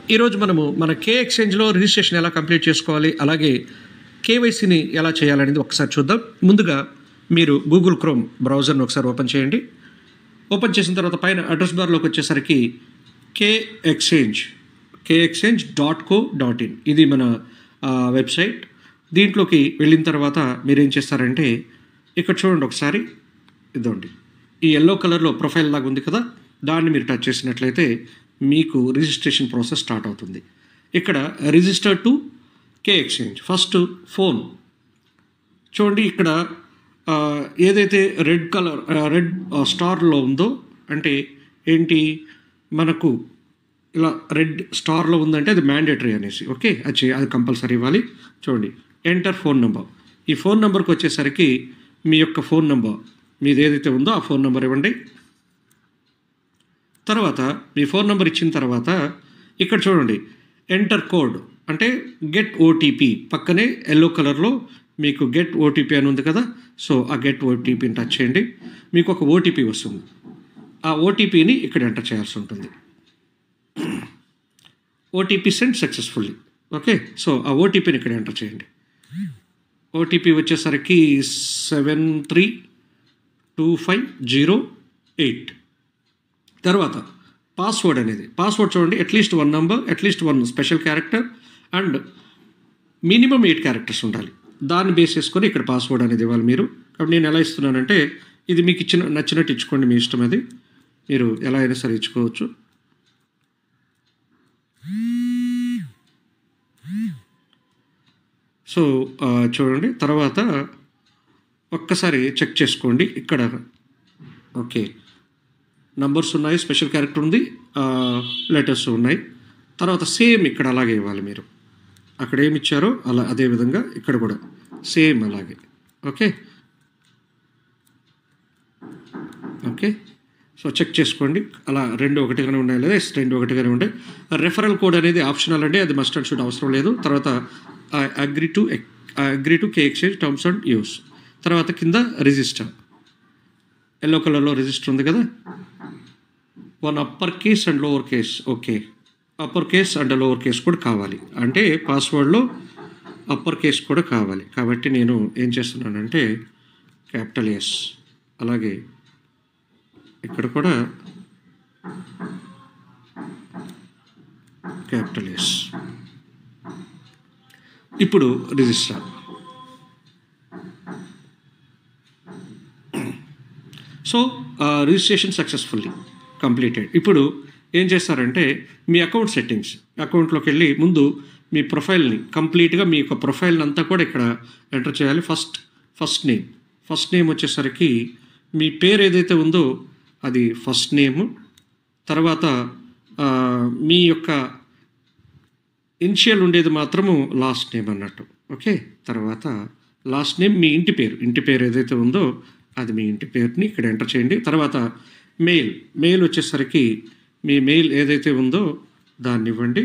ఈరోజు మనము మన కే ఎక్స్చేంజ్లో రిజిస్ట్రేషన్ ఎలా కంప్లీట్ చేసుకోవాలి అలాగే కేవైసీని ఎలా చేయాలనేది ఒకసారి చూద్దాం ముందుగా మీరు గూగుల్ క్రోమ్ బ్రౌజర్ని ఒకసారి ఓపెన్ చేయండి ఓపెన్ చేసిన తర్వాత పైన అడ్రస్ బార్లోకి వచ్చేసరికి K exchange K exchange dot co dot in ఇది మన ఆ, వెబ్సైట్ దీంట్లోకి వెళ్ళిన తర్వాత మీరేం చేస్తారంటే ఇక్కడ చూడండి ఒకసారి ఇదండి ఈ ఎల్లో కలర్లో ప్రొఫైల్ లాగా ఉంది కదా దాన్ని మీరు టచ్ చేసినట్లయితే మీకు రిజిస్ట్రేషన్ ప్రాసెస్ స్టార్ట్ అవుతుంది ఇక్కడ register to K exchange first phone చూడండి ఇక్కడ ఆ, ఏదైతే రెడ్ కలర్ రెడ్ స్టార్లో ఉందో అంటే ఏంటి మనకు ఇలా రెడ్ స్టార్లో ఉందంటే అది మ్యాండేటరీ అనేసి ఓకే అది చే- అది కంపల్సరీ ఇవ్వాలి చూడండి ఎంటర్ ఫోన్ నెంబర్ ఈ ఫోన్ నెంబర్కి వచ్చేసరికి మీ యొక్క ఫోన్ నెంబర్ మీది ఏదైతే ఉందో ఆ ఫోన్ నెంబర్ ఇవ్వండి తర్వాత మీ ఫోన్ నెంబర్ ఇచ్చిన తర్వాత ఇక్కడ చూడండి ఎంటర్ కోడ్ అంటే గెట్ ఓటీపీ పక్కనే ఎల్లో కలర్లో మీకు గెట్ ఓటీపీ అని ఉంది కదా సో ఆ గెట్ ఓటీపీని టచ్ చేయండి మీకు ఒక ఓటీపీ వస్తుంది ఆ ఓటీపీని ఇక్కడ ఎంటర్ చేయాల్సి ఉంటుంది OTP send successfully okay so ఆ ఓటీపీని ఇక్కడ ఎంటర్ చేయండి ఓటీపీ వచ్చేసరికి seven three two five zero eight తర్వాత పాస్వర్డ్ అనేది పాస్వర్డ్ చూడండి at least one number at least one special character and minimum eight characters ఉండాలి దాన్ని బేస్ చేసుకొని ఇక్కడ పాస్వర్డ్ అనేది ఇవ్వాలి మీరు కాబట్టి నేను ఎలా ఇస్తున్నానంటే ఇది మీకు ఇచ్చిన నచ్చినట్టు ఇచ్చుకోండి మీ ఇష్టం అది మీరు ఎలా అయినా సరే ఇచ్చుకోవచ్చు సో ఆ, చూడండి తర్వాత ఒక్కసారి చెక్ చేసుకోండి ఇక్కడ ఓకే నంబర్స్ ఉన్నాయి స్పెషల్ క్యారెక్టర్ ఉంది లెటర్స్ ఉన్నాయి తర్వాత సేమ్ ఇక్కడ అలాగే ఇవ్వాలి మీరు అక్కడ ఏమి ఇచ్చారో అలా అదే విధంగా ఇక్కడ కూడా సేమ్ అలాగే ఓకే ఓకే సో చెక్ చేసుకోండి అలా రెండు ఒకటిగానే ఉన్నాయి లేదా ఎస్ రెండు ఒకటిగానే ఉండే రెఫరల్ కోడ్ అనేది ఆప్షనల్ అండి అది మస్ట్ అండ్ షుడ్ అవసరం లేదు తర్వాత agree to agree to K exchange terms and use తర్వాత కింద రిజిస్టర్ ఎల్లో కలర్లో రిజిస్టర్ ఉంది కదా one upper case and lower case okay upper case and lower case కూడా కావాలి అంటే పాస్వర్డ్లో అప్పర్ కేస్ కూడా కావాలి కాబట్టి నేను ఏం చేస్తున్నానంటే క్యాపిటల్ ఎస్ అలాగే ఇక్కడ కూడా క్యాపిటల్ ఎస్ ఇప్పుడు register so registration successfully completed ఇప్పుడు ఏం చేస్తారంటే మీ అకౌంట్ సెట్టింగ్స్ అకౌంట్లోకి వెళ్ళి ముందు మీ ప్రొఫైల్ని కంప్లీట్గా మీ యొక్క ప్రొఫైల్ని అంతా కూడా ఇక్కడ ఎంటర్ చేయాలి first first name first name వచ్చేసరికి మీ పేరు ఏదైతే ఉందో అది ఫస్ట్ నేము తర్వాత ఆ, మీ యొక్క ఇనిషియల్ ఉండేది మాత్రము లాస్ట్ నేమ్ అన్నట్టు ఓకే తర్వాత లాస్ట్ నేమ్ మీ ఇంటి పేరు ఇంటి పేరు ఏదైతే ఉందో అది మీ ఇంటి పేరుని ఇక్కడ ఎంటర్ చేయండి తర్వాత మెయిల్ మెయిల్ వచ్చేసరికి మీ మెయిల్ ఏదైతే ఉందో దాన్ని ఇవ్వండి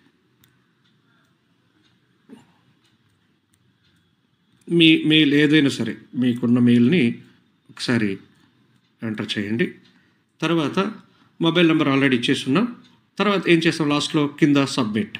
మీ మెయిల్ ఏదైనా సరే మీకున్న మెయిల్ని ఒకసారి ఎంటర్ చేయండి తర్వాత మొబైల్ నెంబర్ ఆల్రెడీ ఇచ్చేస్తున్నాం తర్వాత ఏం చేస్తాం లాస్ట్లో కింద సబ్మిట్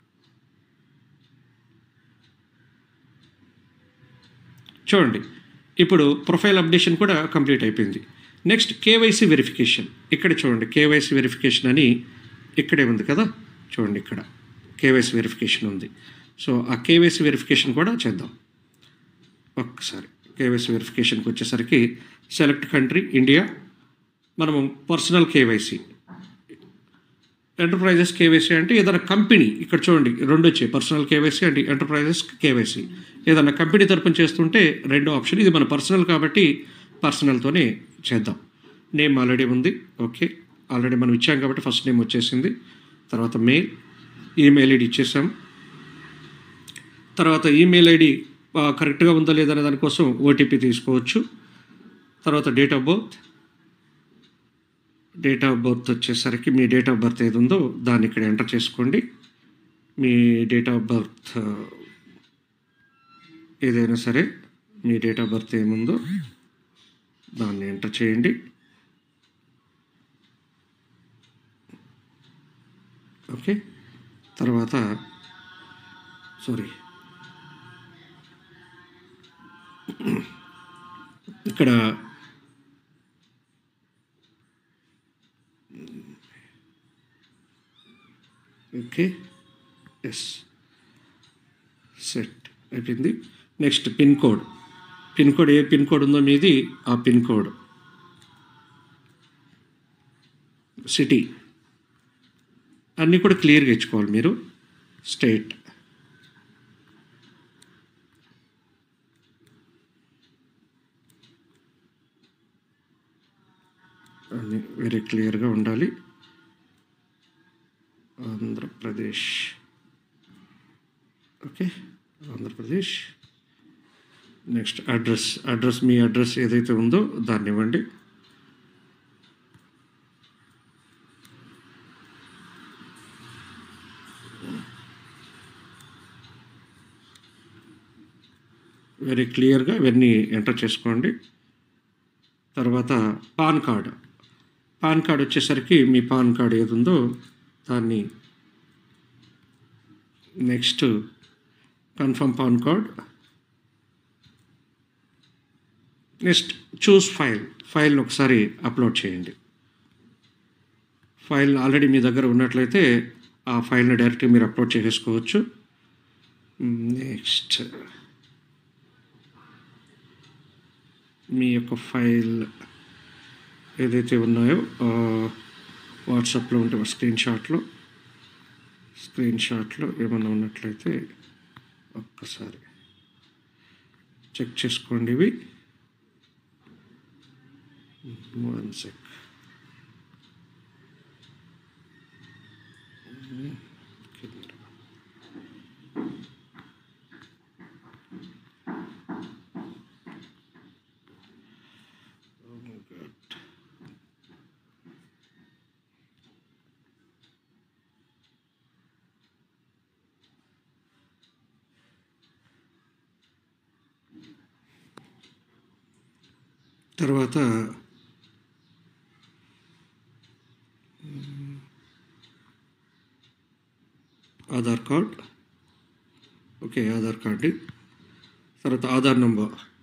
చూడండి ఇప్పుడు ప్రొఫైల్ అప్డేషన్ కూడా కంప్లీట్ అయిపోయింది నెక్స్ట్ కేవైసీ వెరిఫికేషన్ ఇక్కడ చూడండి కేవైసీ వెరిఫికేషన్ అని ఇక్కడే ఉంది కదా చూడండి ఇక్కడ కేవైసీ వెరిఫికేషన్ ఉంది సో ఆ కేవైసీ వెరిఫికేషన్ కూడా చేద్దాం ఒక్కసారి కేవైసీ వెరిఫికేషన్కి వచ్చేసరికి సెలెక్ట్ కంట్రీ ఇండియా మనము పర్సనల్ కేవైసీ ఎంటర్ప్రైజెస్ కేవైసీ అంటే ఏదైనా కంపెనీ ఇక్కడ చూడండి రెండు వచ్చాయి personal KYC and enterprises KYC ఏదైనా కంపెనీ తరపున చేస్తుంటే రెండో ఆప్షన్ ఇది మన పర్సనల్ కాబట్టి పర్సనల్తోనే చేద్దాం నేమ్ ఆల్రెడీ ఉంది ఓకే ఆల్రెడీ మనం ఇచ్చాం కాబట్టి ఫస్ట్ నేమ్ వచ్చేసింది తర్వాత మెయిల్ ఈమెయిల్ ఐడి ఇచ్చేసాం తర్వాత ఈమెయిల్ ఐడి కరెక్ట్గా ఉందా లేదా అనే దానికోసం ఓటీపీ తీసుకోవచ్చు తర్వాత date of birth date of birth వచ్చేసరికి మీ డేట్ ఆఫ్ బర్త్ ఏది ఉందో దాన్ని ఇక్కడ ఎంటర్ చేసుకోండి మీ డేట్ ఆఫ్ బర్త్ ఏదైనా సరే మీ డేట్ ఆఫ్ బర్త్ ఏముందో దాన్ని ఎంటర్ చేయండి ఓకే తర్వాత సారీ ఇక్కడ ఓకే ఎస్ సెట్ అయిపోయింది next pin code pin code ఏ పిన్ కోడ్ ఉందో మీది ఆ పిన్ కోడ్ సిటీ అన్నీ కూడా క్లియర్గా ఇచ్చుకోవాలి మీరు స్టేట్ అన్నీ వెరీ క్లియర్గా ఉండాలి Andhra Pradesh okay Andhra Pradesh next address address మీ అడ్రస్ ఏదైతే ఉందో దాన్ని ఇవ్వండి వెరీ క్లియర్గా ఇవన్నీ ఎంటర్ చేసుకోండి తర్వాత పాన్ కార్డ్ పాన్ కార్డ్ వచ్చేసరికి మీ పాన్ కార్డ్ ఏది ఉందో దాన్ని next confirm PAN card next choose file ఫైల్ని ఒకసారి అప్లోడ్ చేయండి ఫైల్ ఆల్రెడీ మీ దగ్గర ఉన్నట్లయితే ఆ ఫైల్ని డైరెక్ట్గా మీరు అప్లోడ్ చేసేసుకోవచ్చు నెక్స్ట్ మీ యొక్క ఫైల్ ఏదైతే ఉన్నాయో వాట్సాప్లో ఉంటే స్క్రీన్ షాట్లో స్క్రీన్ షాట్లో ఏమైనా ఉన్నట్లయితే ఒక్కసారి చెక్ చేసుకోండి ఇవి వన్ సెక్ తర్వాత Aadhaar card okay Aadhaar card తర్వాత ఆధార్ నంబర్